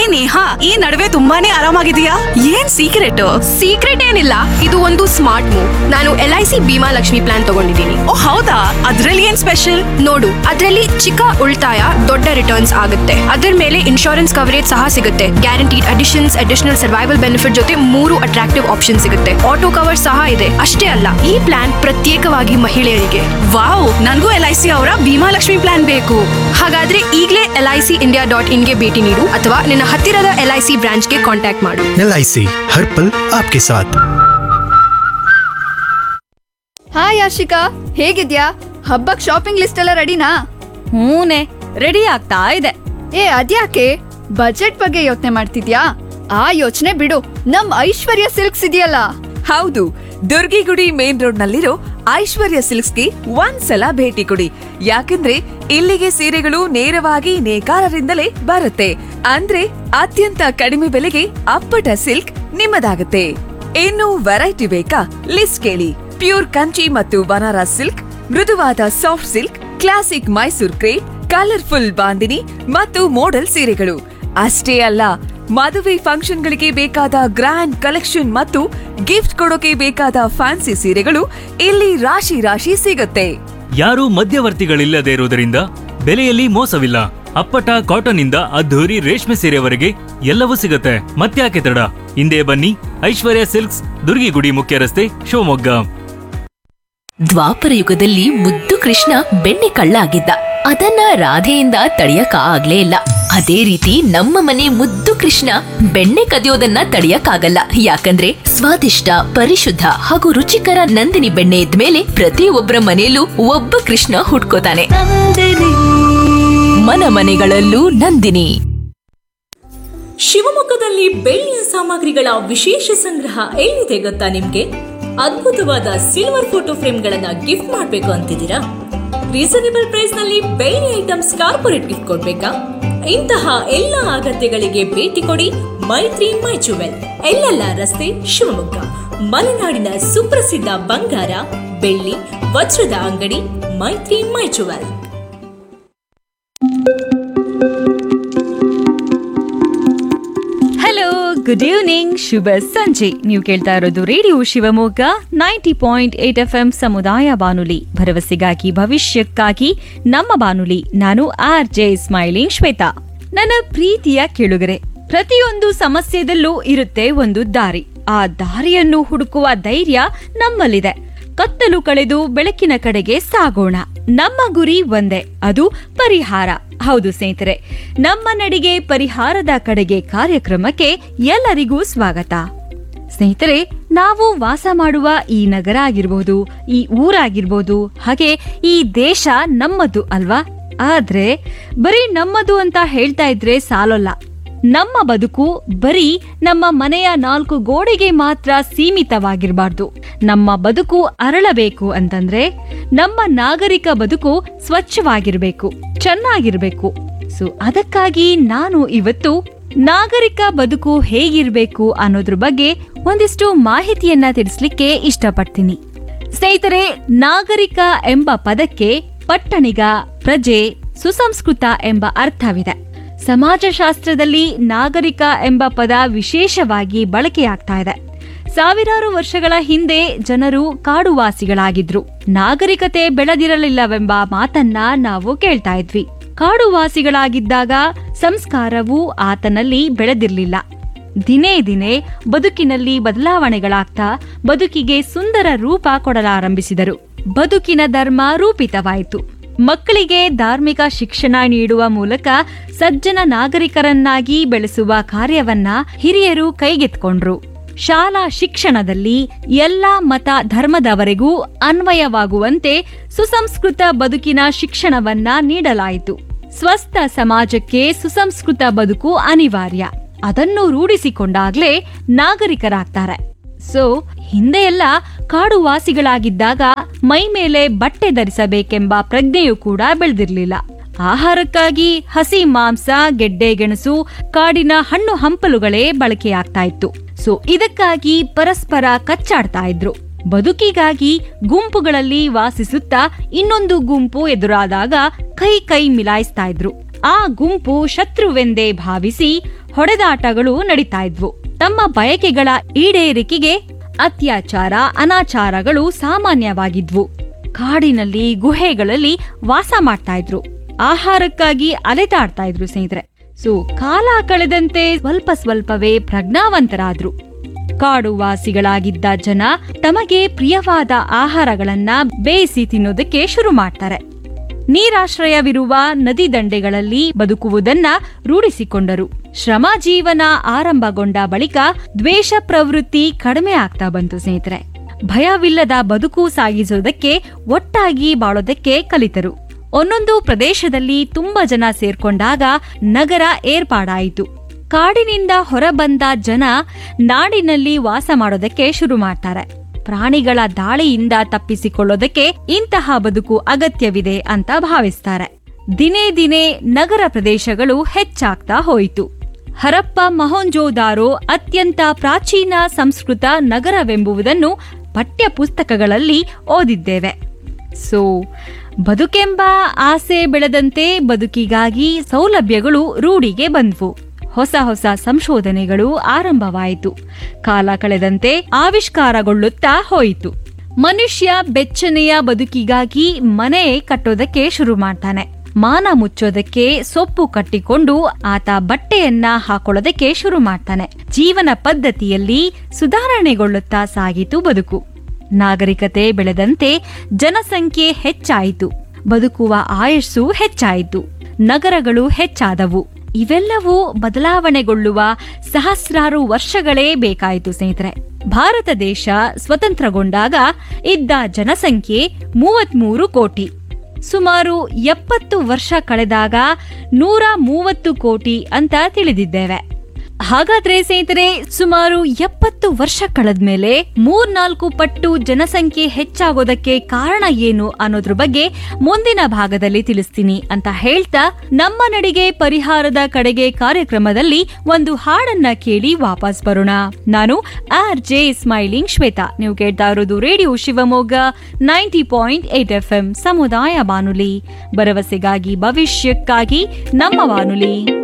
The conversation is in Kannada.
ಹೇ ನೇಹಾ ಈ ನಡುವೆ ತುಂಬಾನೇ ಆರಾಮಾಗಿದೆಯಾ ಏನ್ ಸೀಕ್ರೆಟ್ ಸೀಕ್ರೆಟ್ ಏನಿಲ್ಲ ಇದು ಒಂದು ಸ್ಮಾರ್ಟ್ ಮೂವ್ ನಾನು L I C Bheema Lakshmi plan ತಗೊಂಡಿದ್ದೀನಿ ಓ ಹೌದಾ ಅದ್ರಲ್ಲಿ ಏನ್ ಸ್ಪೆಷಲ್ ನೋಡು ಅದರಲ್ಲಿ ಚಿಕ್ಕ ಉಳಿತಾಯ ದೊಡ್ಡ ರಿಟರ್ನ್ಸ್ ಆಗುತ್ತೆ ಅದರ ಮೇಲೆ ಇನ್ಶೂರೆನ್ಸ್ ಕವರೇಜ್ ಸಹ ಸಿಗುತ್ತೆ guaranteed additions additional survival benefit ಜೊತೆ ಮೂರು ಅಟ್ರಾಕ್ಟಿವ್ ಆಪ್ಷನ್ ಸಿಗುತ್ತೆ ಆಟೋ ಕವರ್ ಸಹ ಇದೆ ಅಷ್ಟೇ ಅಲ್ಲ ಈ ಪ್ಲಾನ್ ಪ್ರತ್ಯೇಕವಾಗಿ ಮಹಿಳೆಯರಿಗೆ ವಾವ್ ನನ್ಗೂ ಎಲ್ ಐ ಸಿ ಅವರ ಭೀಮಾ ಲಕ್ಷ್ಮಿ ಪ್ಲಾನ್ ಬೇಕು ಹಾಗಾದ್ರೆ ಈಗಲೇ L I C India dot ಇನ್ಗೆ ಭೇಟಿ ನೀಡು ಅಥವಾ ನಿನ್ನ ಹತ್ತಿರದ ಎಲ್ ಐ ಸಿ ಬ್ರಾಂಚ್ಗೆ ಕಾಂಟ್ಯಾಕ್ಟ್ ಮಾಡು एल आई सी हर पल आपके साथ ಹಾಯ್ ಆಶಿಕಾ ಹೇಗಿದ್ಯಾ ಹಬ್ಬಕ್ ಶಾಪಿಂಗ್ ಲಿಸ್ಟ್ ಎಲ್ಲ ರೆಡಿನಾ ಹೂನೆ ರೆಡಿ ಆಗ್ತಾ ಇದೆ ಏ ಅದ್ಯಾಕೆ ಬಜೆಟ್ ಬಗ್ಗೆ ಯೋಚನೆ ಮಾಡ್ತಿದ್ಯಾ ಆ ಯೋಚನೆ ಬಿಡು ನಮ್ ಐಶ್ವರ್ಯ ಸಿಲ್ಕ್ಸ್ ಇದೆಯಲ್ಲ ಹೌದು ದುರ್ಗಿಗುಡಿ ಮೇನ್ ರೋಡ್ ನಲ್ಲಿರೋ ಐಶ್ವರ್ಯ ಸಿಲ್ಕ್ಸ್ಗೆ ಒಂದ್ಸಲ ಭೇಟಿ ಕೊಡಿ ಯಾಕಂದ್ರೆ ಇಲ್ಲಿಗೆ ಸೀರೆಗಳು ನೇರವಾಗಿ ನೇಕಾರರಿಂದಲೇ ಬರುತ್ತೆ ಅಂದ್ರೆ ಅತ್ಯಂತ ಕಡಿಮೆ ಬೆಲೆಗೆ ಅಪ್ಪಟ ಸಿಲ್ಕ್ ನಿಮ್ಮದಾಗುತ್ತೆ ಇನ್ನು ವೆರೈಟಿ ಬೇಕಾ ಲಿಸ್ಟ್ ಕೇಳಿ ಪ್ಯೂರ್ ಕಂಚಿ ಮತ್ತು ಬನಾರಸ್ ಸಿಲ್ಕ್ ಮೃದುವಾದ soft silk classic Mysore crepe colourful bandhani ಮತ್ತು ಮೋಡಲ್ ಸೀರೆಗಳು ಅಷ್ಟೇ ಅಲ್ಲ ಮದುವೆ ಫಂಕ್ಷನ್ಗಳಿಗೆ ಬೇಕಾದ ಗ್ರ್ಯಾಂಡ್ ಕಲೆಕ್ಷನ್ ಮತ್ತು ಗಿಫ್ಟ್ ಕೊಡೋಕೆ ಬೇಕಾದ ಫ್ಯಾನ್ಸಿ ಸೀರೆಗಳು ಇಲ್ಲಿ ರಾಶಿ ರಾಶಿ ಸಿಗುತ್ತೆ ಯಾರೂ ಮಧ್ಯವರ್ತಿಗಳಿಲ್ಲದೆ ಇರುವುದರಿಂದ ಬೆಲೆಯಲ್ಲಿ ಮೋಸವಿಲ್ಲ ಅಪ್ಪಟ ಕಾಟನ್ ಇಂದ ಅದ್ಧೂರಿ ರೇಷ್ಮೆ ಸೀರೆವರೆಗೆ ಎಲ್ಲವೂ ಸಿಗುತ್ತೆ ಮತ್ತ್ಯಾಕೆ ತಡ ಹಿಂದೆ ಬನ್ನಿ ಐಶ್ವರ್ಯ ಸಿಲ್ಕ್ಸ್ ದುರ್ಗಿಗುಡಿ ಮುಖ್ಯ ರಸ್ತೆ ಶಿವಮೊಗ್ಗ ದ್ವಾಪರ ಯುಗದಲ್ಲಿ ಮುದ್ದು ಕೃಷ್ಣ ಬೆಣ್ಣೆ ಕಳ್ಳ ಆಗಿದ್ದ ಅದನ್ನ ರಾಧೆಯಿಂದ ತಡೆಯಕ ಆಗ್ಲೇ ಇಲ್ಲ ಅದೇ ರೀತಿ ನಮ್ಮ ಮನೆ ಮುದ್ದು ಕೃಷ್ಣ ಬೆಣ್ಣೆ ಕದಿಯೋದನ್ನ ತಡೆಯಕ್ಕಾಗಲ್ಲ ಯಾಕಂದ್ರೆ ಸ್ವಾದಿಷ್ಟ ಪರಿಶುದ್ಧ ಹಾಗೂ ರುಚಿಕರ ನಂದಿನಿ ಬೆಣ್ಣೆ ಇದ್ಮೇಲೆ ಪ್ರತಿಯೊಬ್ಬರ ಮನೆಯಲ್ಲೂ ಒಬ್ಬ ಕೃಷ್ಣ ಹುಟ್ಕೋತಾನೆ ಮನ ಮನೆಗಳಲ್ಲೂ ನಂದಿನಿ ಶಿವಮೊಗ್ಗದಲ್ಲಿ ಬೆಳ್ಳಿಯ ಸಾಮಗ್ರಿಗಳ ವಿಶೇಷ ಸಂಗ್ರಹ ಎಲ್ಲಿದೆ ಗೊತ್ತಾ ನಿಮ್ಗೆ ಅದ್ಭುತವಾದ ಸಿಲ್ವರ್ ಫೋಟೋ ಫ್ರೇಮ್ಗಳನ್ನ ಗಿಫ್ಟ್ ಮಾಡಬೇಕು ಅಂತಿದ್ದೀರಾ ರೀಸನೇಬಲ್ ಪ್ರೈಸ್ ನಲ್ಲಿ ಬೆಳ್ಳಿ ಐಟಮ್ಸ್ ಕಾರ್ಪೊರೇಟ್ ಗಿಫ್ಟ್ ಕೊಡ್ಬೇಕಾ ಇಂತಹ ಎಲ್ಲ ಅಗತ್ಯಗಳಿಗೆ ಭೇಟಿ ಕೊಡಿ ಮೈತ್ರಿ ಮೈ ಜುವೆಲ್ ಎಲ್ಲೆಲ್ಲ ರಸ್ತೆ ಶಿವಮೊಗ್ಗ ಮಲೆನಾಡಿನ ಸುಪ್ರಸಿದ್ಧ ಬಂಗಾರ ಬೆಳ್ಳಿ ವಜ್ರದ ಅಂಗಡಿ Maitri my jewel hello good evening ಶುಭ ಸಂಜೆ ನೀವು ಕೇಳ್ತಾ ಇರೋದು radio Shivamogga ninety point eight F M ಸಮುದಾಯ ಬಾನುಲಿ ಭರವಸೆಗಾಗಿ ಭವಿಷ್ಯಕ್ಕಾಗಿ ನಮ್ಮ ಬಾನುಲಿ ನಾನು ಆರ್ ಜೆ ಸ್ಮೈಲಿಂಗ್ ಶ್ವೇತಾ ನನ್ನ ಪ್ರೀತಿಯ ಕೇಳುಗರೆ ಪ್ರತಿಯೊಂದು ಸಮಸ್ಯೆದಲ್ಲೂ ಇರುತ್ತೆ ಒಂದು ದಾರಿ ಆ ದಾರಿಯನ್ನು ಹುಡುಕುವ ಧೈರ್ಯ ನಮ್ಮಲ್ಲಿದೆ ಕತ್ತಲು ಕಳೆದು ಬೆಳಕಿನ ಕಡೆಗೆ ಸಾಗೋಣ ನಮ್ಮ ಗುರಿ ಒಂದೇ ಅದು ಪರಿಹಾರ ಹೌದು ಸ್ನೇಹಿತರೆ ನಮ್ಮ ನಡಿಗೆ ಪರಿಹಾರದ ಕಡೆಗೆ ಕಾರ್ಯಕ್ರಮಕ್ಕೆ ಎಲ್ಲರಿಗೂ ಸ್ವಾಗತ ಸ್ನೇಹಿತರೆ ನಾವು ವಾಸ ಮಾಡುವ ಈ ನಗರ ಆಗಿರ್ಬೋದು ಈ ಊರಾಗಿರ್ಬೋದು ಹಾಗೆ ಈ ದೇಶ ನಮ್ಮದು ಅಲ್ವಾ ಆದ್ರೆ ಬರೀ ನಮ್ಮದು ಅಂತ ಹೇಳ್ತಾ ಇದ್ರೆ ಸಾಲಲ್ಲ ನಮ್ಮ ಬದುಕು ಬರೀ ನಮ್ಮ ಮನೆಯ ನಾಲ್ಕು ಗೋಡೆಗೆ ಮಾತ್ರ ಸೀಮಿತವಾಗಿರಬಾರ್ದು ನಮ್ಮ ಬದುಕು ಅರಳಬೇಕು ಅಂತಂದ್ರೆ ನಮ್ಮ ನಾಗರಿಕ ಬದುಕು ಸ್ವಚ್ಛವಾಗಿರ್ಬೇಕು ಚೆನ್ನಾಗಿರ್ಬೇಕು ಸೊ ಅದಕ್ಕಾಗಿ ನಾನು ಇವತ್ತು ನಾಗರಿಕ ಬದುಕು ಹೇಗಿರ್ಬೇಕು ಅನ್ನೋದ್ರ ಬಗ್ಗೆ ಒಂದಿಷ್ಟು ಮಾಹಿತಿಯನ್ನ ತಿಳಿಸ್ಲಿಕ್ಕೆ ಇಷ್ಟಪಡ್ತೀನಿ ಸ್ನೇಹಿತರೆ ನಾಗರಿಕ ಎಂಬ ಪದಕ್ಕೆ ಪಟ್ಟಣಿಗ ಪ್ರಜೆ ಸುಸಂಸ್ಕೃತ ಎಂಬ ಅರ್ಥವಿದೆ ಸಮಾಜಶಾಸ್ತ್ರದಲ್ಲಿ ನಾಗರಿಕ ಎಂಬ ಪದ ವಿಶೇಷವಾಗಿ ಬಳಕೆಯಾಗ್ತಾ ಇದೆ ಸಾವಿರಾರು ವರ್ಷಗಳ ಹಿಂದೆ ಜನರು ಕಾಡುವಾಸಿಗಳಾಗಿದ್ರು ನಾಗರಿಕತೆ ಬೆಳೆದಿರಲಿಲ್ಲವೆಂಬ ಮಾತನ್ನ ನಾವು ಕೇಳ್ತಾ ಇದ್ವಿ ಕಾಡುವಾಸಿಗಳಾಗಿದ್ದಾಗ ಸಂಸ್ಕಾರವು ಆತನಲ್ಲಿ ಬೆಳೆದಿರಲಿಲ್ಲ ದಿನೇ ದಿನೇ ಬದುಕಿನಲ್ಲಿ ಬದಲಾವಣೆಗಳಾಗ್ತಾ ಬದುಕಿಗೆ ಸುಂದರ ರೂಪ ಕೊಡಲಾರಂಭಿಸಿದರು ಬದುಕಿನ ಧರ್ಮ ರೂಪಿತವಾಯಿತು ಮಕ್ಕಳಿಗೆ ಧಾರ್ಮಿಕ ಶಿಕ್ಷಣ ನೀಡುವ ಮೂಲಕ ಸಜ್ಜನ ನಾಗರಿಕರನ್ನಾಗಿ ಬೆಳೆಸುವ ಕಾರ್ಯವನ್ನ ಹಿರಿಯರು ಕೈಗೆತ್ಕೊಂಡ್ರು ಶಾಲಾ ಶಿಕ್ಷಣದಲ್ಲಿ ಎಲ್ಲಾ ಮತ ಧರ್ಮದವರೆಗೂ ಅನ್ವಯವಾಗುವಂತೆ ಸುಸಂಸ್ಕೃತ ಬದುಕಿನ ಶಿಕ್ಷಣವನ್ನ ನೀಡಲಾಯಿತು ಸ್ವಸ್ಥ ಸಮಾಜಕ್ಕೆ ಸುಸಂಸ್ಕೃತ ಬದುಕು ಅನಿವಾರ್ಯ ಅದನ್ನು ರೂಢಿಸಿಕೊಂಡಾಗ್ಲೇ ನಾಗರಿಕರಾಗ್ತಾರೆ ಸೊ ಹಿಂದೆ ಎಲ್ಲ ಕಾಡುವಾಸಿಗಳಾಗಿದ್ದಾಗ ಮೈ ಮೇಲೆ ಬಟ್ಟೆ ಧರಿಸಬೇಕೆಂಬ ಪ್ರಜ್ಞೆಯೂ ಕೂಡ ಬೆಳೆದಿರ್ಲಿಲ್ಲ ಆಹಾರಕ್ಕಾಗಿ ಹಸಿ ಮಾಂಸ ಗೆಡ್ಡೆ ಗೆಣಸು ಕಾಡಿನ ಹಣ್ಣು ಹಂಪಲುಗಳೇ ಬಳಕೆಯಾಗ್ತಾ ಇತ್ತು ಸೊ ಇದಕ್ಕಾಗಿ ಪರಸ್ಪರ ಕಚ್ಚಾಡ್ತಾ ಇದ್ರು ಬದುಕಿಗಾಗಿ ಗುಂಪುಗಳಲ್ಲಿ ವಾಸಿಸುತ್ತಾ ಇನ್ನೊಂದು ಗುಂಪು ಎದುರಾದಾಗ ಕೈ ಕೈ ಮಿಲಾಯಿಸ್ತಾ ಇದ್ರು ಆ ಗುಂಪು ಶತ್ರುವೆಂದೇ ಭಾವಿಸಿ ಹೊಡೆದಾಟಗಳು ನಡೀತಾ ಇದ್ವು ತಮ್ಮ ಬಯಕೆಗಳ ಈಡೇರಿಕೆಗೆ ಅತ್ಯಾಚಾರ ಅನಾಚಾರಗಳು ಸಾಮಾನ್ಯವಾಗಿದ್ವು ಕಾಡಿನಲ್ಲಿ ಗುಹೆಗಳಲ್ಲಿ ವಾಸ ಮಾಡ್ತಾ ಇದ್ರು ಆಹಾರಕ್ಕಾಗಿ ಅಲೆದಾಡ್ತಾ ಇದ್ರು ಸ್ನೇಹಿತರೆ ಸೊ ಕಾಲ ಕಳೆದಂತೆ ಸ್ವಲ್ಪ ಸ್ವಲ್ಪವೇ ಪ್ರಜ್ಞಾವಂತರಾದ್ರು ಕಾಡು ವಾಸಿಗಳಾಗಿದ್ದ ಜನ ತಮಗೆ ಪ್ರಿಯವಾದ ಆಹಾರಗಳನ್ನ ಬೇಯಿಸಿ ತಿನ್ನೋದಕ್ಕೆ ಶುರು ಮಾಡ್ತಾರೆ ನೀರಾಶ್ರಯವಿರುವ ನದಿ ದಂಡೆಗಳಲ್ಲಿ ಬದುಕುವುದನ್ನ ರೂಢಿಸಿಕೊಂಡರು ಶ್ರಮ ಜೀವನ ಆರಂಭಗೊಂಡ ಬಳಿಕ ದ್ವೇಷ ಪ್ರವೃತ್ತಿ ಕಡಿಮೆ ಆಗ್ತಾ ಬಂತು ಸ್ನೇಹಿತರೆ ಭಯವಿಲ್ಲದ ಬದುಕು ಸಾಗಿಸೋದಕ್ಕೆ ಒಟ್ಟಾಗಿ ಬಾಳೋದಕ್ಕೆ ಕಲಿತರು ಒಂದೊಂದು ಪ್ರದೇಶದಲ್ಲಿ ತುಂಬಾ ಜನ ಸೇರ್ಕೊಂಡಾಗ ನಗರ ಏರ್ಪಾಡಾಯಿತು ಕಾಡಿನಿಂದ ಹೊರಬಂದ ಜನ ನಾಡಿನಲ್ಲಿ ವಾಸ ಮಾಡೋದಕ್ಕೆ ಶುರು ಮಾಡ್ತಾರೆ ಪ್ರಾಣಿಗಳ ದಾಳಿಯಿಂದ ತಪ್ಪಿಸಿಕೊಳ್ಳೋದಕ್ಕೆ ಇಂತಹ ಬದುಕು ಅಗತ್ಯವಿದೆ ಅಂತ ಭಾವಿಸ್ತಾರೆ ದಿನೇ ದಿನೇ ನಗರ ಪ್ರದೇಶಗಳು ಹೆಚ್ಚಾಗ್ತಾ ಹೋಯಿತು ಹರಪ್ಪ ಮೊಹಂಜೋದಾರೋ ಅತ್ಯಂತ ಪ್ರಾಚೀನ ಸಂಸ್ಕೃತ ನಗರವೆಂಬುದನ್ನು ಪಠ್ಯ ಪುಸ್ತಕಗಳಲ್ಲಿ ಓದಿದ್ದೇವೆ ಸೊ ಬದುಕೆಂಬ ಆಸೆ ಬೆಳೆದಂತೆ ಬದುಕಿಗಾಗಿ ಸೌಲಭ್ಯಗಳು ರೂಢಿಗೆ ಬಂದ್ವು ಹೊಸ ಹೊಸ ಸಂಶೋಧನೆಗಳು ಆರಂಭವಾಯಿತು ಕಾಲ ಕಳೆದಂತೆ ಆವಿಷ್ಕಾರಗೊಳ್ಳುತ್ತಾ ಹೋಯಿತು ಮನುಷ್ಯ ಬೆಚ್ಚನೆಯ ಬದುಕಿಗಾಗಿ ಮನೆ ಕಟ್ಟೋದಕ್ಕೆ ಶುರು ಮಾಡ್ತಾನೆ ಮಾನ ಮುಚ್ಚೋದಕ್ಕೆ ಸೊಪ್ಪು ಕಟ್ಟಿಕೊಂಡು ಆತ ಬಟ್ಟೆಯನ್ನ ಹಾಕೊಳ್ಳೋದಕ್ಕೆ ಶುರು ಮಾಡ್ತಾನೆ ಜೀವನ ಪದ್ಧತಿಯಲ್ಲಿ ಸುಧಾರಣೆಗೊಳ್ಳುತ್ತಾ ಸಾಗಿತು ಬದುಕು ನಾಗರಿಕತೆ ಬೆಳೆದಂತೆ ಜನಸಂಖ್ಯೆ ಹೆಚ್ಚಾಯಿತು ಬದುಕುವ ಆಯಸ್ಸು ಹೆಚ್ಚಾಯಿತು ನಗರಗಳು ಹೆಚ್ಚಾದವು ಇವೆಲ್ಲವೂ ಬದಲಾವಣೆಗೊಳ್ಳುವ ಸಹಸ್ರಾರು ವರ್ಷಗಳೇ ಬೇಕಾಯಿತು ಸ್ನೇಹಿತರೆ ಭಾರತ ದೇಶ ಸ್ವತಂತ್ರಗೊಂಡಾಗ ಇದ್ದ ಜನಸಂಖ್ಯೆ ಮೂವತ್ಮೂರು ಕೋಟಿ ಸುಮಾರು ಎಪ್ಪತ್ತು ವರ್ಷ ಕಳೆದಾಗ ನೂರ ಮೂವತ್ತು ಕೋಟಿ ಅಂತ ತಿಳಿದಿದ್ದೇವೆ ಹಾಗಾದ್ರೆ ಸ್ನೇಹಿತರೆ ಸುಮಾರು ಎಪ್ಪತ್ತು ವರ್ಷ ಕಳೆದ್ಮೇಲೆ ಮೂರ್ನಾಲ್ಕು ಪಟ್ಟು ಜನಸಂಖ್ಯೆ ಹೆಚ್ಚಾಗೋದಕ್ಕೆ ಕಾರಣ ಏನು ಅನ್ನೋದ್ರ ಬಗ್ಗೆ ಮುಂದಿನ ಭಾಗದಲ್ಲಿ ತಿಳಿಸ್ತೀನಿ ಅಂತ ಹೇಳ್ತಾ ನಮ್ಮ ನಡಿಗೆ ಪರಿಹಾರದ ಕಡೆಗೆ ಕಾರ್ಯಕ್ರಮದಲ್ಲಿ ಒಂದು ಹಾಡನ್ನ ಕೇಳಿ ವಾಪಸ್ ಬರೋಣ ನಾನು ಆರ್ ಜೆ ಸ್ಮೈಲಿಂಗ್ ಶ್ವೇತಾ ನೀವು ಕೇಳ್ತಾ ಇರೋದು radio Shivamogga ninety point eight F M ಸಮುದಾಯ ಬಾನುಲಿ ಭರವಸೆಗಾಗಿ ಭವಿಷ್ಯಕ್ಕಾಗಿ ನಮ್ಮ ಬಾನುಲಿ